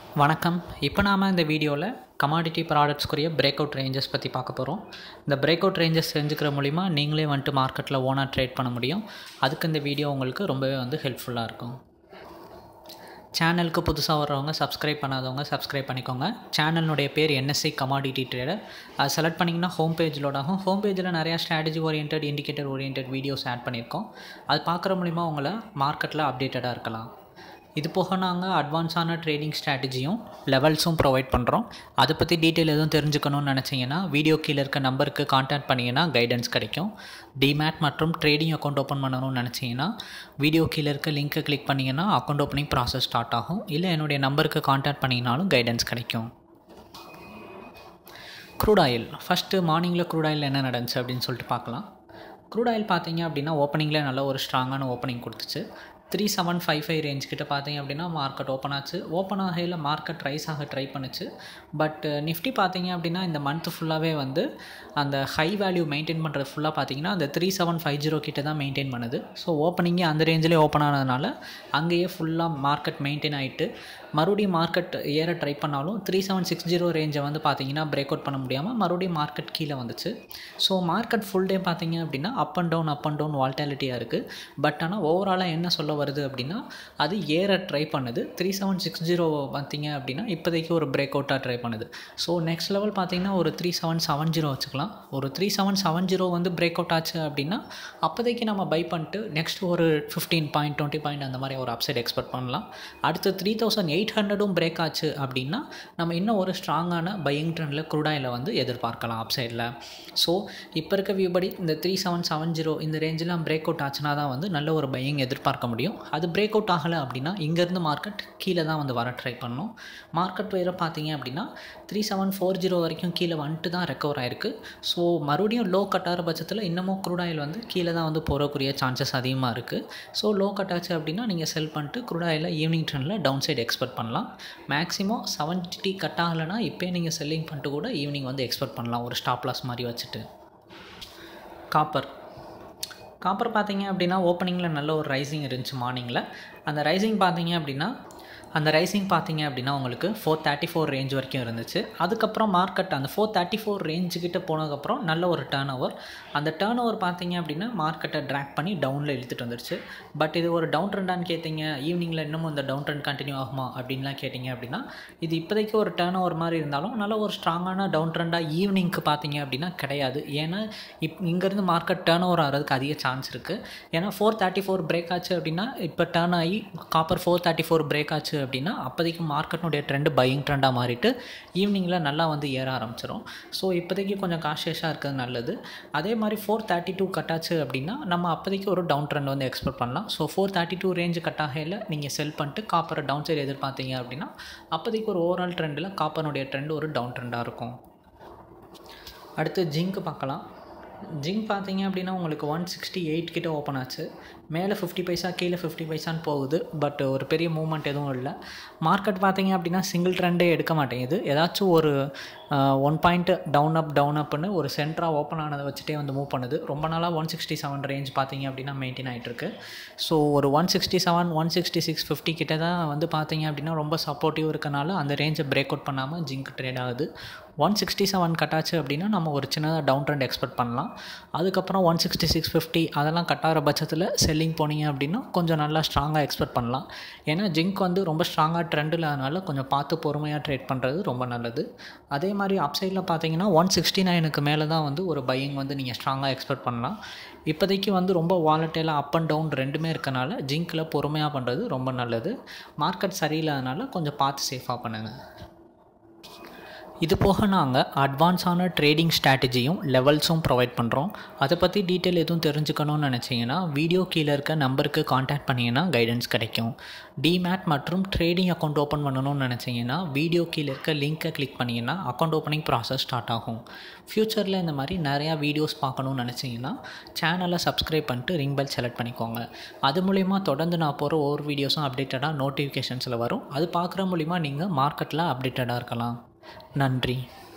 வணக்கம் இப்போ நாம் இந்த வீடியோவில் கமாடிட்டி ப்ராடக்ட்ஸ்க்குரிய பிரேக் அவுட் ரேஞ்சஸ் பற்றி பார்க்க போகிறோம் இந்த பிரேக் அவுட் ரேஞ்சஸ் செஞ்சுக்கிற மூலிமா நீங்களே வந்துட்டு மார்க்கெட்டில் ஓனாக ட்ரேட் பண்ண முடியும் அதுக்கு இந்த வீடியோ உங்களுக்கு ரொம்பவே வந்து ஹெல்ப்ஃபுல்லாக இருக்கும் சேனலுக்கு புதுசாக வர்றவங்க சப்ஸ்கிரைப் பண்ணாதவங்க சப்ஸ்கிரைப் பண்ணிக்கோங்க சேனலினுடைய பேர் என்எஸ்சி கமாடிட்டி ட்ரேடர் அதை செலக்ட் பண்ணிங்கன்னா ஹோம் பேஜ் லோட் ஆகும் ஹோம் பேஜில் நிறையா strategy orient indicator orient videos add பண்ணியிருக்கோம் அது பார்க்குற மூலிமா உங்களை மார்க்கெட்டில் அப்டேட்டடாக இருக்கலாம் இது போக நாங்கள் அட்வான்ஸான ட்ரேடிங் ஸ்ட்ராட்டஜியும் லெவல்ஸும் ப்ரொவைட் பண்ணுறோம் அதை பற்றி டீட்டெயில் எதுவும் தெரிஞ்சுக்கணும்னு நினச்சிங்கன்னா வீடியோ கீழே இருக்க நம்பருக்கு காண்டாக்ட் பண்ணிங்கன்னா கைடன்ஸ் கிடைக்கும் டிமேட் மற்றும் ட்ரேடிங் அக்கௌண்ட் ஓப்பன் பண்ணணும்னு நினச்சிங்கன்னா வீடியோ கீழே இருக்க லிங்க்கை கிளிக் பண்ணிங்கன்னா அக்கௌண்ட் ஓப்பனிங் ப்ராசஸ் ஸ்டார்ட் ஆகும் இல்லை என்னுடைய நம்பருக்கு காண்டாக்ட் பண்ணிங்கனாலும் கைடன்ஸ் கிடைக்கும் க்ரூட் ஆயில் ஃபஸ்ட்டு மார்னிங்கில் க்ரூட் ஆயில் என்ன நடந்துச்சு அப்படின்னு சொல்லிட்டு பார்க்கலாம் க்ரூட் ஆயில் பார்த்தீங்க அப்படின்னா ஓப்பனிங்கில் நல்ல ஒரு ஸ்ட்ராங்கான ஓப்பனிங் கொடுத்துச்சு three seven five five range கிட்ட பார்த்தீங்க அப்படின்னா மார்க்கெட் ஓப்பன் ஆச்சு ஓப்பன் ஆகையில் மார்க்கெட் ரைஸ் ஆக ட்ரை பண்ணுச்சு பட் நிஃப்டி பார்த்தீங்க அப்படின்னா இந்த மந்த் ஃபுல்லாகவே வந்து அந்த ஹை வேல்யூ மெயின்டைன் பண்ணுறது ஃபுல்லாக பார்த்தீங்கன்னா அந்த த்ரீ செவன் ஃபைவ் ஜீரோ கிட்ட தான் மெயின்டைன் பண்ணுது ஸோ ஓப்பனிங்கே அந்த ரேஞ்சிலே ஓப்பன் ஆனதுனால அங்கேயே ஃபுல்லாக மார்க்கெட் மெயின்டைன் ஆகிட்டு மறுபடியும் மார்க்கெட் ஏற ட்ரை பண்ணாலும் த்ரீ செவன் சிக்ஸ் ஜீரோ ரேஞ்சை வந்து பார்த்தீங்கன்னா பிரேக் அவுட் பண்ண முடியாமல் மறுபடியும் மார்க்கெட் கீழே வந்துச்சு ஸோ மார்க்கெட் ஃபுல் டே பார்த்தீங்க அப்படின்னா up and down up and down வால்டாலிட்டியாக இருக்குது பட் ஆனால் ஓவராலாக என்ன சொல்ல வருது அப்படின்னா அது ஏற ட்ரை பண்ணுது த்ரீ செவன் சிக்ஸ் ஜீரோ பார்த்தீங்க அப்படின்னா இப்போதைக்கு ஒரு பிரேக் அவுட்டாக ட்ரை பண்ணுது ஸோ நெக்ஸ்ட் லெவல் பார்த்தீங்கன்னா ஒரு த்ரீ செவன் செவன் ஜீரோ வச்சுக்கலாம் ஒரு த்ரீ செவன் செவன் ஜீரோ வந்து பிரேக் அவுட் ஆச்சு அப்படின்னா அப்போதைக்கு நம்ம பை பண்ணிட்டு நெக்ஸ்ட் ஒரு ஃபிஃப்டீன் பாயிண்ட் டுவெண்ட்டி பாயிண்ட் அந்த மாதிரி ஒரு அப்சைட் எக்ஸ்பெக்ட் பண்ணலாம் அடுத்து த்ரீ தௌசண்ட் எயிட் ஹண்ட்ரடும் பிரேக் ஆச்சு அப்படின்னா நம்ம இன்னும் ஒரு ஸ்ட்ராங்கான பையிங் ட்ரெண்டில் குரூடாயில் வந்து எதிர்பார்க்கலாம் அப்சைடில் ஸோ இப்போ இருக்க வியூ படி இந்த த்ரீ செவன் செவன் ஜீரோ இந்த ரேஞ்செலாம் பிரேக் அவுட் ஆச்சுன்னா தான் வந்து நல்ல ஒரு பையிங் எதிர்பார்க்க முடியும் அது பிரேக் அவுட் ஆகலை அப்படின்னா இங்கேருந்து மார்க்கெட் கீழே தான் வந்து வர ட்ரை பண்ணணும் மார்க்கெட் வேறு பார்த்தீங்க அப்படின்னா த்ரீ செவன் ஃபோர் ஜீரோ வரைக்கும் கீழே வந்துட்டு தான் ரெக்கவர் ஆயிருக்கு ஸோ மறுபடியும் லோ கட்டாகிற பட்சத்தில் இன்னமும் க்ரூட் ஆயில் வந்து கீழே தான் வந்து போகக்கூடிய சான்சஸ் அதிகமாக இருக்குது ஸோ லோ கட் ஆச்சு அப்படின்னா நீங்கள் செல் பண்ணிட்டு க்ரூட் ஆயிலில் ஈவினிங் ட்ரெண்டில் டவுன் சைடு எக்ஸ்பெக்ட் பண்ணலாம் மேக்ஸிமம் செவன்ட்டி கட் ஆகலைன்னா இப்போயே நீங்கள் செல்லிங் பண்ணிட்டு கூட ஈவினிங் வந்து எக்ஸ்பெக்ட் பண்ணலாம் ஒரு ஸ்டாப் லாஸ் மாதிரி வச்சுட்டு காப்பர் காப்பர் பார்த்தீங்க அப்படின்னா ஓப்பனிங்கில் நல்ல ஒரு ரைசிங் இருந்துச்சு மார்னிங்கில் அந்த ரைசிங் பார்த்தீங்க அப்படின்னா அந்த ரைசிங் பார்த்தீங்க அப்படின்னா உங்களுக்கு ஃபோர் தேர்ட்டி ஃபோர் ரேஞ்ச் வரைக்கும் இருந்துச்சு அதுக்கப்புறம் மார்க்கெட் அந்த ஃபோர் தேர்ட்டி ஃபோர் ரேஞ்சுக்கிட்ட போனதுக்கப்புறம் நல்ல ஒரு டேர்ன் ஓவர் அந்த டேர்ன் ஓவர் பார்த்தீங்க அப்படின்னா மார்க்கெட்டை ட்ராக் பண்ணி டவுனில் இழுத்துட்டு வந்துருச்சு பட் இது ஒரு டவுன் ட்ரெண்டான்னு கேட்டிங்க ஈவினிங்கில் இன்னமும் இந்த டவுன் ட்ரெண்ட் கண்டினியூ ஆகுமா அப்படின்லாம் கேட்டிங்க அப்படின்னா இது இப்போதைக்கு ஒரு டேர்ன் ஓவர் மாதிரி இருந்தாலும் நல்ல ஒரு ஸ்ட்ராங்கான டவுன் ட்ரெண்டாக ஈவினிங்க்கு பார்த்தீங்க அப்படின்னா கிடையாது ஏன்னா இப் இங்கேருந்து மார்க்கெட் டேர்ன் ஓவர் ஆகிறதுக்கு அதிக சான்ஸ் இருக்குது ஏன்னா ஃபோர் தேர்ட்டி ஃபோர் பிரேக் ஆச்சு அப்படின்னா இப்போ டேர்ன் ஆகி copper four thirty four break ஆச்சு அப்படின்னா அப்போதைக்கு மார்க்கெட்னுடைய ட்ரெண்டு பையிங் ட்ரெண்டாக மாறிட்டு ஈவினிங்கில் நல்லா வந்து ஏற ஆரம்பிச்சிடும் ஸோ இப்போதைக்கு கொஞ்சம் காஷியஸாக இருக்கிறது நல்லது அதே மாதிரி ஃபோர் தேர்ட்டி டூ கட்டாச்சு அப்படின்னா நம்ம அப்போதைக்கு ஒரு டவுன் ட்ரெண்ட் வந்து எக்ஸ்பெக்ட் பண்ணலாம் so four thirty two range cut ஆகையில் நீங்கள் செல் பண்ணிட்டு காப்பரை டவுன் சைடு எதிர்பார்த்தீங்க அப்படின்னா அப்போதைக்கு ஒரு ஓவரால் ட்ரெண்டில் காப்பனுடைய ட்ரெண்ட் ஒரு டவுன் ட்ரெண்டாக இருக்கும் அடுத்து ஜிங்க் பார்க்கலாம் ஜிங்க் பார்த்தீங்க அப்படின்னா உங்களுக்கு ஒன் சிக்ஸ்டி எயிட் கிட்ட ஓப்பன் ஆச்சு மேலே ஃபிஃப்டி பைசா கீழே ஃபிஃப்டி பைசான்னு போகுது பட் ஒரு பெரிய மூவ்மெண்ட் எதுவும் இல்லை மார்க்கெட் பார்த்தீங்க அப்படின்னா சிங்கிள் ட்ரெண்டே எடுக்க மாட்டேங்குது ஏதாச்சும் ஒரு one point down up down அப்னு ஒரு சென்டராக ஓப்பன் ஆனதை வச்சுட்டே வந்து மூவ் பண்ணுது ரொம்ப நாளாக ஒன் சிக்ஸ்டி செவன் ரேஞ்ச் பார்த்தீங்க அப்படின்னா மெயின்டைன் ஆகிட்டுருக்கு ஸோ ஒரு one sixty seven one sixty six fifty கிட்ட தான் வந்து பார்த்தீங்க அப்படின்னா ரொம்ப சப்போர்ட்டிவ் இருக்கனால அந்த ரேஞ்சை பிரேக் அவுட் பண்ணாமல் ஜிங்க் ட்ரேட் ஆகுது ஒன் சிக்ஸ்டி செவன் கட்டாச்சு அப்படின்னா நம்ம ஒரு சின்னதாக டவுன் ட்ரெண்ட் எக்ஸ்பெக்ட் பண்ணலாம் அதுக்கப்புறம் ஒன் சிக்ஸ்டி சிக்ஸ் ஃபிஃப்டி அதெல்லாம் கட்டாகிற பட்சத்தில் செல்லிங் போனீங்க அப்படின்னா கொஞ்சம் நல்லா ஸ்ட்ராங்காக எக்ஸ்பெக்ட் பண்ணலாம் ஏன்னா ஜிங்க் வந்து ரொம்ப ஸ்ட்ராங்காக ட்ரெண்ட் இல்லாதனால கொஞ்சம் பார்த்து பொறுமையாக ட்ரேட் பண்ணுறது ரொம்ப நல்லது அதே மாதிரி அப்சைடில் பார்த்தீங்கன்னா ஒன் சிக்ஸ்டி நைனுக்கு மேலே தான் வந்து ஒரு பையிங் வந்து நீங்கள் ஸ்ட்ராங்காக எக்ஸ்பெக்ட் பண்ணலாம் இப்போதைக்கு வந்து ரொம்ப வாலட்டைலாக அப் அண்ட் டவுன் ரெண்டுமே இருக்கனால ஜிங்க்கில் பொறுமையாக பண்ணுறது ரொம்ப நல்லது மார்க்கெட் சரியில்லாதனால கொஞ்சம் பார்த்து சேஃபாக பண்ணுங்கள் இது போக நாங்கள் அட்வான்ஸான ட்ரேடிங் ஸ்ட்ராட்டஜியும் லெவல்ஸும் ப்ரொவைட் பண்ணுறோம் அதை பற்றி டீட்டெயில் எதுவும் தெரிஞ்சுக்கணும்னு நினச்சிங்கன்னா வீடியோ கீழே இருக்க நம்பருக்கு காண்டாக்ட் பண்ணிங்கன்னா கைடன்ஸ் கிடைக்கும் டிமேட் மற்றும் ட்ரேடிங் அக்கௌண்ட் ஓப்பன் பண்ணணும்னு நினச்சிங்கன்னா வீடியோ கீழே இருக்க லிங்க்கை கிளிக் பண்ணிங்கன்னா அக்கௌண்ட் ஓப்பனிங் ப்ராசஸ் ஸ்டார்ட் ஆகும் ஃப்யூச்சரில் இந்த மாதிரி நிறையா வீடியோஸ் பார்க்கணும்னு நினச்சிங்கன்னா சேனலை சப்ஸ்கிரைப் பண்ணிட்டு ரிங் பெல் செலக்ட் பண்ணிக்கோங்க அது மூலிமா தொடர்ந்து நான் போகிற ஒவ்வொரு வீடியோஸும் அப்டேட்டடாக நோட்டிஃபிகேஷன்ஸில் வரும் அது பார்க்குற மூலிமா நீங்கள் மார்க்கெட்டில் அப்டேட்டடாக இருக்கலாம் நன்றி